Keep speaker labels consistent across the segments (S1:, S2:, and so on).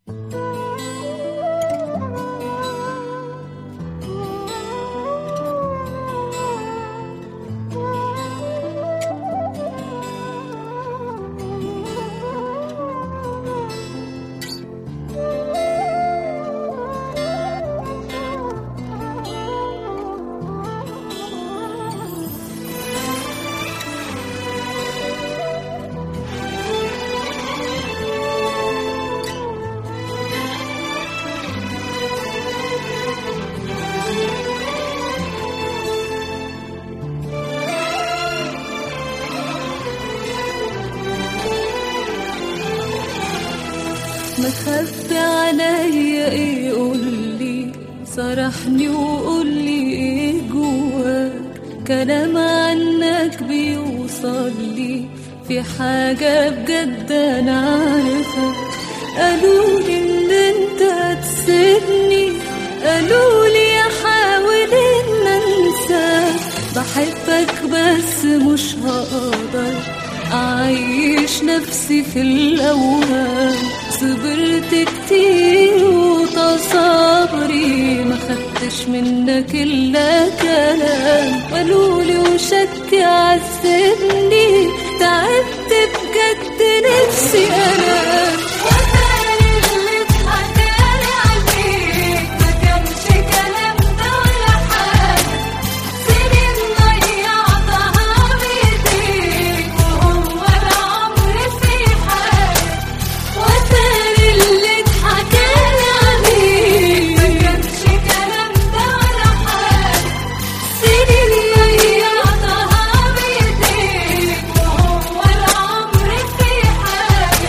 S1: مخبي عليا ايه قولي صرحني وقولي ايه جواك كلام عنك بيوصل لي في حاجة بجد انا عارفة قالولي ان انت هتسيبني قالولي احاول ان انساك بحبك بس مش هقدر أعيش نفسي في الأوهام صبرت كتير وتصابري ما خدتش منك إلا كلام قالولي وشك عذبني تعبت بجد نفسي أنام وتاني اللي اتحكالي عليك ما كانش كلام ده ولا حاجة سنين ضيعتها بإيديك وهو العمر في حاجة وتاني اللي اتحكالي عليك ما كانش كلام ده ولا حاجة سنين ضيعتها بإيديك وهو العمر في حاجة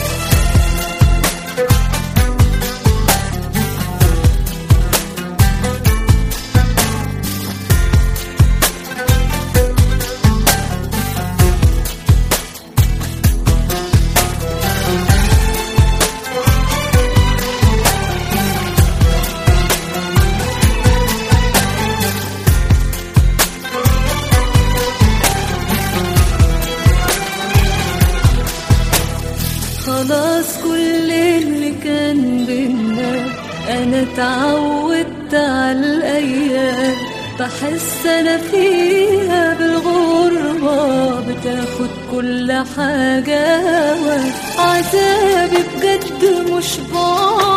S1: خلاص كل اللي كان بينا انا اتعودت على الايام بحس انا فيها بالغربة بتاخد كل حاجة عذابي بجد مش بعد